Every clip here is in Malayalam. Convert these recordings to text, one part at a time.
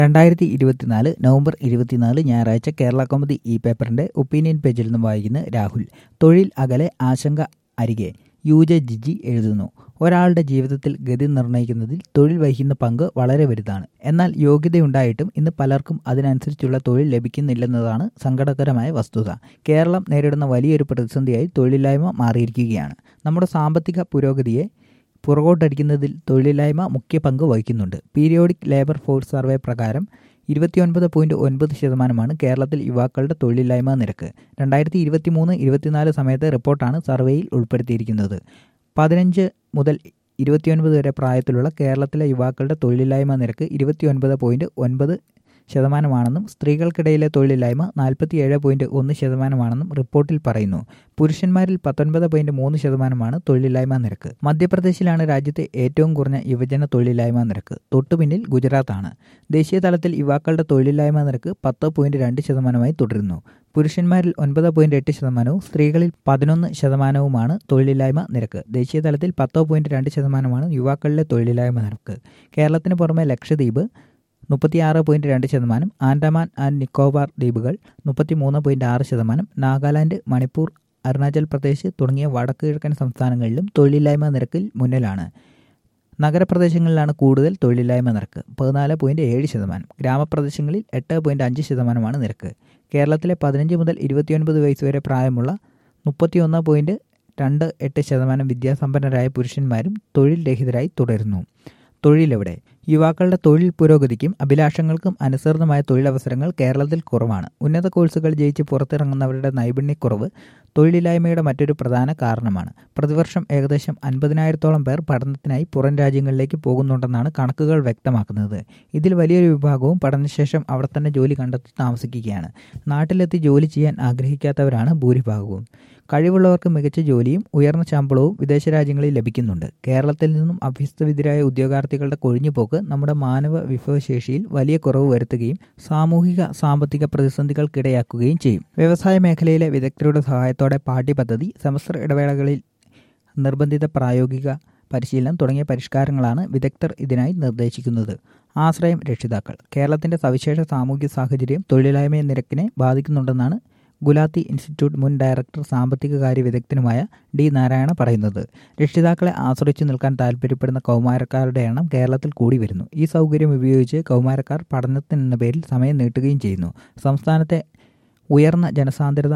രണ്ടായിരത്തി ഇരുപത്തിനാല് നവംബർ ഇരുപത്തിനാല് ഞായറാഴ്ച കേരള കൗമുദി ഈ പേപ്പറിന്റെ ഒപ്പീനിയൻ പേജിൽ നിന്നും വായിക്കുന്ന രാഹുൽ തൊഴിൽ അകലെ ആശങ്ക അരികെ യു ജെ ജിജി എഴുതുന്നു ഒരാളുടെ ജീവിതത്തിൽ ഗതി നിർണ്ണയിക്കുന്നതിൽ തൊഴിൽ വഹിക്കുന്ന പങ്ക് വളരെ വലുതാണ് എന്നാൽ യോഗ്യതയുണ്ടായിട്ടും ഇന്ന് പലർക്കും അതിനനുസരിച്ചുള്ള തൊഴിൽ ലഭിക്കുന്നില്ലെന്നതാണ് സങ്കടകരമായ വസ്തുത കേരളം നേരിടുന്ന വലിയൊരു പ്രതിസന്ധിയായി തൊഴിലില്ലായ്മ മാറിയിരിക്കുകയാണ് നമ്മുടെ സാമ്പത്തിക പുരോഗതിയെ പുറകോട്ടടിക്കുന്നതിൽ തൊഴിലില്ലായ്മ മുഖ്യ പങ്ക് വഹിക്കുന്നുണ്ട് പീരിയോഡിക് ലേബർ ഫോഴ്സ് സർവേ പ്രകാരം ഇരുപത്തിയൊൻപത് പോയിന്റ് ഒൻപത് ശതമാനമാണ് കേരളത്തിൽ യുവാക്കളുടെ തൊഴിലില്ലായ്മ നിരക്ക് രണ്ടായിരത്തി ഇരുപത്തി മൂന്ന് ഇരുപത്തിനാല് സമയത്തെ റിപ്പോർട്ടാണ് സർവേയിൽ ഉൾപ്പെടുത്തിയിരിക്കുന്നത് പതിനഞ്ച് മുതൽ ഇരുപത്തിയൊൻപത് വരെ പ്രായത്തിലുള്ള കേരളത്തിലെ യുവാക്കളുടെ തൊഴിലില്ലായ്മ നിരക്ക് ഇരുപത്തിയൊൻപത് പോയിന്റ് ഒൻപത് ശതമാനമാണെന്നും സ്ത്രീകൾക്കിടയിലെ തൊഴിലില്ലായ്മ നാൽപ്പത്തിയേഴ് പോയിന്റ് ഒന്ന് ശതമാനമാണെന്നും റിപ്പോർട്ടിൽ പറയുന്നു പുരുഷന്മാരിൽ പത്തൊൻപത് പോയിന്റ് മൂന്ന് ശതമാനമാണ് തൊഴിലില്ലായ്മ നിരക്ക് മധ്യപ്രദേശിലാണ് രാജ്യത്തെ ഏറ്റവും കുറഞ്ഞ യുവജന തൊഴിലില്ലായ്മ നിരക്ക് തൊട്ടുപിന്നിൽ ഗുജറാത്താണ് ദേശീയ തലത്തിൽ യുവാക്കളുടെ തൊഴിലില്ലായ്മ നിരക്ക് പത്ത് പോയിന്റ് രണ്ട് ശതമാനമായി തുടരുന്നു പുരുഷന്മാരിൽ ഒൻപത് പോയിന്റ് എട്ട് ശതമാനവും സ്ത്രീകളിൽ പതിനൊന്ന് ശതമാനവുമാണ് തൊഴിലില്ലായ്മ നിരക്ക് ദേശീയ തലത്തിൽ പത്ത് പോയിന്റ് രണ്ട് ശതമാനമാണ് യുവാക്കളിലെ തൊഴിലില്ലായ്മ നിരക്ക് കേരളത്തിന് പുറമെ ലക്ഷദ്വീപ് മുപ്പത്തിയാറ് പോയിന്റ് രണ്ട് ശതമാനം ആൻഡമാൻ ആൻഡ് നിക്കോബാർ ദ്വീപുകൾ മുപ്പത്തി മൂന്ന് പോയിന്റ് ആറ് ശതമാനം നാഗാലാൻഡ് മണിപ്പൂർ അരുണാചൽ പ്രദേശ് തുടങ്ങിയ വടക്കു കിഴക്കൻ സംസ്ഥാനങ്ങളിലും തൊഴിലില്ലായ്മ നിരക്കിൽ മുന്നിലാണ് നഗരപ്രദേശങ്ങളിലാണ് കൂടുതൽ തൊഴിലില്ലായ്മ നിരക്ക് പതിനാല് പോയിന്റ് ഏഴ് ശതമാനം ഗ്രാമപ്രദേശങ്ങളിൽ എട്ട് പോയിന്റ് അഞ്ച് ശതമാനമാണ് നിരക്ക് കേരളത്തിലെ പതിനഞ്ച് മുതൽ ഇരുപത്തിയൊൻപത് വയസ്സ് വരെ പ്രായമുള്ള മുപ്പത്തിയൊന്ന് പോയിന്റ് രണ്ട് എട്ട് ശതമാനം വിദ്യാസമ്പന്നരായ പുരുഷന്മാരും തൊഴിൽ രഹിതരായി തുടരുന്നു തൊഴിലെവിടെ യുവാക്കളുടെ തൊഴിൽ പുരോഗതിക്കും അഭിലാഷങ്ങൾക്കും അനുസൃതമായ തൊഴിലവസരങ്ങൾ കേരളത്തിൽ കുറവാണ് ഉന്നത കോഴ്സുകൾ ജയിച്ച് പുറത്തിറങ്ങുന്നവരുടെ നൈപുണ്യക്കുറവ് തൊഴിലില്ലായ്മയുടെ മറ്റൊരു പ്രധാന കാരണമാണ് പ്രതിവർഷം ഏകദേശം അൻപതിനായിരത്തോളം പേർ പഠനത്തിനായി പുറം രാജ്യങ്ങളിലേക്ക് പോകുന്നുണ്ടെന്നാണ് കണക്കുകൾ വ്യക്തമാക്കുന്നത് ഇതിൽ വലിയൊരു വിഭാഗവും പഠനശേഷം അവിടെ തന്നെ ജോലി കണ്ടെത്തി താമസിക്കുകയാണ് നാട്ടിലെത്തി ജോലി ചെയ്യാൻ ആഗ്രഹിക്കാത്തവരാണ് ഭൂരിഭാഗവും കഴിവുള്ളവർക്ക് മികച്ച ജോലിയും ഉയർന്ന ശമ്പളവും വിദേശ രാജ്യങ്ങളിൽ ലഭിക്കുന്നുണ്ട് കേരളത്തിൽ നിന്നും അഭ്യസ്തവിദ്യരായ ഉദ്യോഗാർത്ഥികളുടെ കൊഴിഞ്ഞുപോക്ക് നമ്മുടെ മാനവ വിഭവശേഷിയിൽ വലിയ കുറവ് വരുത്തുകയും സാമൂഹിക സാമ്പത്തിക പ്രതിസന്ധികൾക്കിടയാക്കുകയും ചെയ്യും വ്യവസായ മേഖലയിലെ വിദഗ്ധരുടെ സഹായത്തോടെ പാഠ്യപദ്ധതി സെമസ്റ്റർ ഇടവേളകളിൽ നിർബന്ധിത പ്രായോഗിക പരിശീലനം തുടങ്ങിയ പരിഷ്കാരങ്ങളാണ് വിദഗ്ധർ ഇതിനായി നിർദ്ദേശിക്കുന്നത് ആശ്രയം രക്ഷിതാക്കൾ കേരളത്തിന്റെ സവിശേഷ സാമൂഹിക സാഹചര്യം തൊഴിലില്ലായ്മ നിരക്കിനെ ബാധിക്കുന്നുണ്ടെന്നാണ് ഗുലാത്തി ഇൻസ്റ്റിറ്റ്യൂട്ട് മുൻ ഡയറക്ടർ സാമ്പത്തിക കാര്യ വിദഗ്ധനുമായ ഡി നാരായണ പറയുന്നത് രക്ഷിതാക്കളെ ആശ്രയിച്ചു നിൽക്കാൻ താൽപ്പര്യപ്പെടുന്ന കൗമാരക്കാരുടെ എണ്ണം കേരളത്തിൽ കൂടി വരുന്നു ഈ സൗകര്യം ഉപയോഗിച്ച് കൗമാരക്കാർ പഠനത്തിനെന്ന പേരിൽ സമയം നീട്ടുകയും ചെയ്യുന്നു സംസ്ഥാനത്തെ ഉയർന്ന ജനസാന്ദ്രത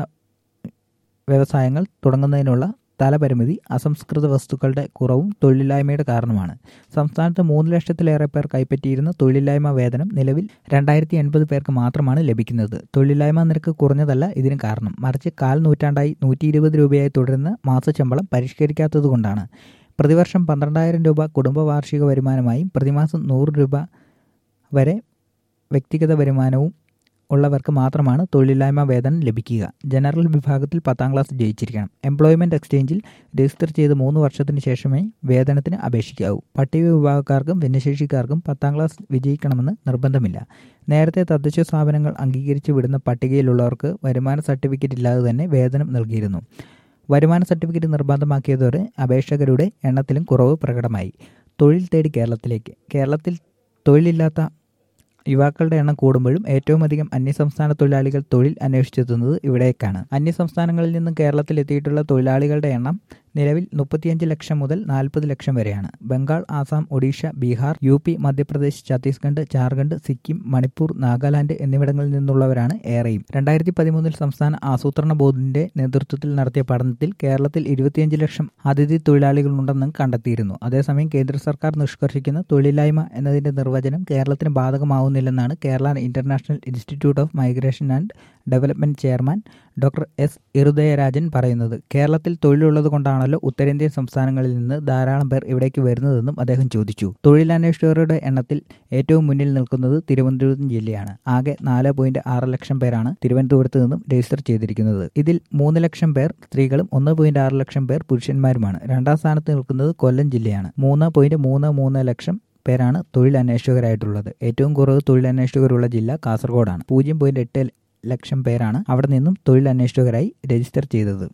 വ്യവസായങ്ങൾ തുടങ്ങുന്നതിനുള്ള തലപരിമിതി അസംസ്കൃത വസ്തുക്കളുടെ കുറവും തൊഴിലില്ലായ്മയുടെ കാരണമാണ് സംസ്ഥാനത്ത് മൂന്ന് ലക്ഷത്തിലേറെ പേർ കൈപ്പറ്റിയിരുന്ന തൊഴിലില്ലായ്മ വേതനം നിലവിൽ രണ്ടായിരത്തി എൺപത് പേർക്ക് മാത്രമാണ് ലഭിക്കുന്നത് തൊഴിലില്ലായ്മ നിരക്ക് കുറഞ്ഞതല്ല ഇതിന് കാരണം മറിച്ച് കാൽ നൂറ്റാണ്ടായി നൂറ്റി ഇരുപത് രൂപയായി തുടരുന്ന മാസശമ്പളം പരിഷ്കരിക്കാത്തതുകൊണ്ടാണ് പ്രതിവർഷം പന്ത്രണ്ടായിരം രൂപ കുടുംബ വാർഷിക വരുമാനമായും പ്രതിമാസം നൂറ് രൂപ വരെ വ്യക്തിഗത വരുമാനവും ഉള്ളവർക്ക് മാത്രമാണ് തൊഴിലില്ലായ്മ വേതനം ലഭിക്കുക ജനറൽ വിഭാഗത്തിൽ പത്താം ക്ലാസ് ജയിച്ചിരിക്കണം എംപ്ലോയ്മെന്റ് എക്സ്ചേഞ്ചിൽ രജിസ്റ്റർ ചെയ്ത് മൂന്ന് വർഷത്തിന് ശേഷമേ വേതനത്തിന് അപേക്ഷിക്കാവൂ പട്ടിക വിഭാഗക്കാർക്കും ഭിന്നശേഷിക്കാർക്കും പത്താം ക്ലാസ് വിജയിക്കണമെന്ന് നിർബന്ധമില്ല നേരത്തെ തദ്ദേശ സ്ഥാപനങ്ങൾ അംഗീകരിച്ചു വിടുന്ന പട്ടികയിലുള്ളവർക്ക് വരുമാന സർട്ടിഫിക്കറ്റ് ഇല്ലാതെ തന്നെ വേതനം നൽകിയിരുന്നു വരുമാന സർട്ടിഫിക്കറ്റ് നിർബന്ധമാക്കിയതോടെ അപേക്ഷകരുടെ എണ്ണത്തിലും കുറവ് പ്രകടമായി തൊഴിൽ തേടി കേരളത്തിലേക്ക് കേരളത്തിൽ തൊഴിലില്ലാത്ത യുവാക്കളുടെ എണ്ണം കൂടുമ്പോഴും ഏറ്റവും അധികം അന്യസംസ്ഥാന തൊഴിലാളികൾ തൊഴിൽ അന്വേഷിച്ചെത്തുന്നത് ഇവിടേക്കാണ് അന്യസംസ്ഥാനങ്ങളിൽ നിന്നും കേരളത്തിൽ എത്തിയിട്ടുള്ള തൊഴിലാളികളുടെ എണ്ണം നിലവിൽ മുപ്പത്തിയഞ്ച് ലക്ഷം മുതൽ നാൽപ്പത് ലക്ഷം വരെയാണ് ബംഗാൾ ആസാം ഒഡീഷ ബീഹാർ യു പി മധ്യപ്രദേശ് ഛത്തീസ്ഗഡ് ജാർഖണ്ഡ് സിക്കിം മണിപ്പൂർ നാഗാലാൻഡ് എന്നിവിടങ്ങളിൽ നിന്നുള്ളവരാണ് ഏറെയും രണ്ടായിരത്തി പതിമൂന്നിൽ സംസ്ഥാന ആസൂത്രണ ബോർഡിന്റെ നേതൃത്വത്തിൽ നടത്തിയ പഠനത്തിൽ കേരളത്തിൽ ഇരുപത്തിയഞ്ച് ലക്ഷം അതിഥി തൊഴിലാളികളുണ്ടെന്നും കണ്ടെത്തിയിരുന്നു അതേസമയം കേന്ദ്ര സർക്കാർ നിഷ്കർഷിക്കുന്ന തൊഴിലില്ലായ്മ എന്നതിന്റെ നിർവചനം കേരളത്തിന് ബാധകമാവുന്നില്ലെന്നാണ് Kerala international institute of migration and development chairman doctor S Irudayarajan പറയുന്നത് കേരളത്തിൽ തൊഴിലുള്ളത് കൊണ്ടാണല്ലോ ഉത്തരേന്ത്യൻ സംസ്ഥാനങ്ങളിൽ നിന്ന് ധാരാളം പേർ ഇവിടേക്ക് വരുന്നതെന്നും അദ്ദേഹം ചോദിച്ചു തൊഴിലന്വേഷകരുടെ എണ്ണത്തിൽ ഏറ്റവും മുന്നിൽ നിൽക്കുന്നത് തിരുവനന്തപുരം ജില്ലയാണ് ആകെ നാല് പോയിന്റ് ആറ് ലക്ഷം പേരാണ് തിരുവനന്തപുരത്ത് നിന്നും രജിസ്റ്റർ ചെയ്തിരിക്കുന്നത് ഇതിൽ മൂന്ന് ലക്ഷം പേർ സ്ത്രീകളും ഒന്ന് പോയിന്റ് ആറ് ലക്ഷം പേർ പുരുഷന്മാരുമാണ് രണ്ടാം സ്ഥാനത്ത് നിൽക്കുന്നത് കൊല്ലം ജില്ലയാണ് മൂന്ന് പോയിന്റ് മൂന്ന് മൂന്ന് ലക്ഷം പേരാണ് തൊഴിൽ അന്വേഷകരായിട്ടുള്ളത് ഏറ്റവും കുറവ് തൊഴിൽ അന്വേഷകരുള്ള ജില്ല കാസർഗോഡാണ് പൂജ്യം പോയിന്റ് എട്ട് ലക്ഷം പേരാണ് അവിടെ നിന്നും തൊഴിൽ അന്വേഷകരായി രജിസ്റ്റർ ചെയ്തത്